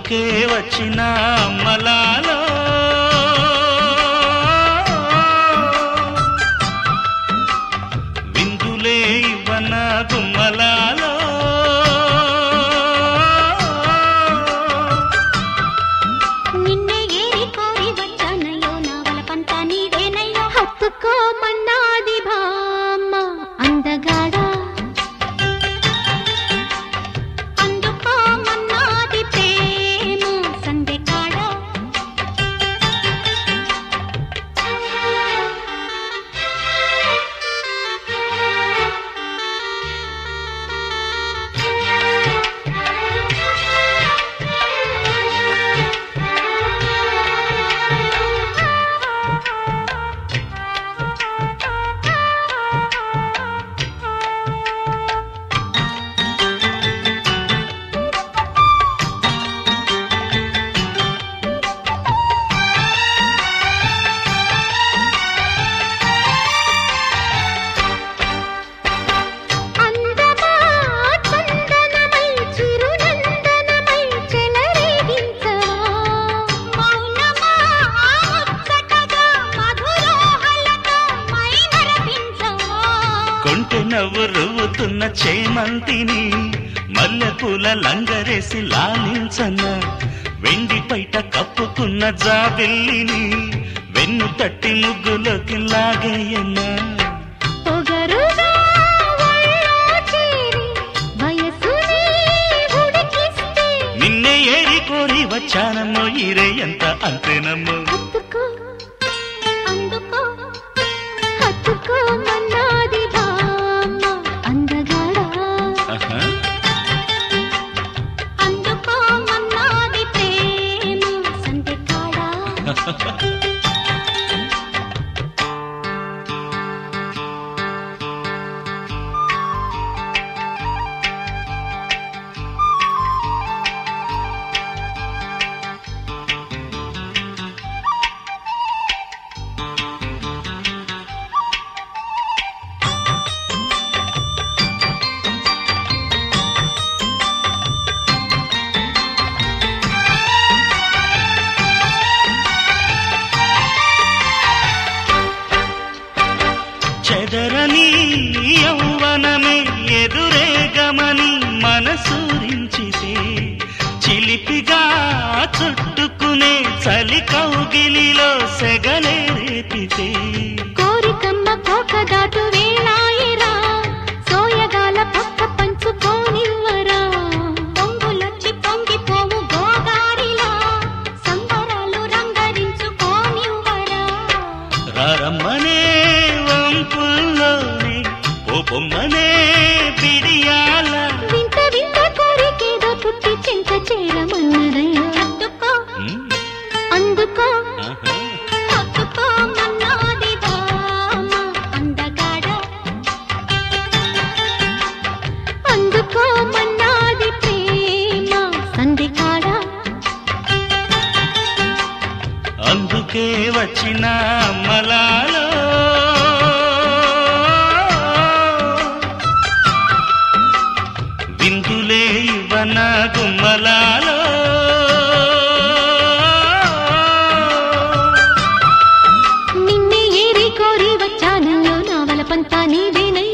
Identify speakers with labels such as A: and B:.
A: అందుకే వచ్చిన అమ్మలాలో విందులే ఇవ్వన గుమ్మలాలో
B: నిన్నే ఏరి కోరి వచ్చానయ్యో నా వలపంత నీదేనయ్యో హత్తుకోమన్నాది బామ్మ అందగాడా అందుకోమన్నాది ప్రేమ సందెకాడా అందమా చందనమై చిరునందనమై చెలరేగించవా మౌనమా ముచ్చటగా మధురోహలతో మై మరపించవా
A: కొంటె నవ్వు రువ్వుతున్న చేమంతిని మల్లెపూల లంగరేసి లాలించన్న వెండి పైట కప్పుకున్న జాబిల్లిని వెన్ను తట్టి ముగ్గులోకి లాగేయన్నా
B: పొగరుగా ఒళ్ళో చేరి వయసుని ఉడికిస్తే
A: నిన్నే ఏరి కోరి వచ్చానమ్మో ఈరే ఎంత అంతేనమ్మో
B: హత్తుకో అందుకో హత్తుకో మన్నాది బామ్మ అందగాడా
A: ఆహా.
B: అందుకో మన్నాది ప్రేమ సందెకాడా
A: చెదరని యౌవనమే ఎదురేగమని మనసూరించితే చిలిపిగా చుట్టుకునే చలి కౌగిలిలో సెగలే రేపితే
B: కోరికమ్మ కోక దాటు వేళాయిరా సోయగాల పక్క పంచుకోనివ్వరా పొంగులొచ్చి పొంగిపోవు గోదారిలా సంబరాలు రంగరించుకోనివ్వరా
A: రారమ్మనే వంపుల్లోనే ఓ బొమ్మనే బిడియాల
B: వింత వింత కోరికేదో పుట్టి చింత చేరమన్నదయ్యా అందుకో
A: ఉమ్,
B: అందుకో
A: ఆహా.
B: హత్తుకో మన్నాది బామ్మ అందగాడ అందుకో మన్నాది ప్రేమ సంధికాడ
A: అందుకే వచ్చిన అమ్మలాలో విందులే ఇవ్వన గుమ్మలాలో
B: నిన్నే ఏరి కోరి వచ్చానయ్యో నా వలపంతా నీదేనయ్యో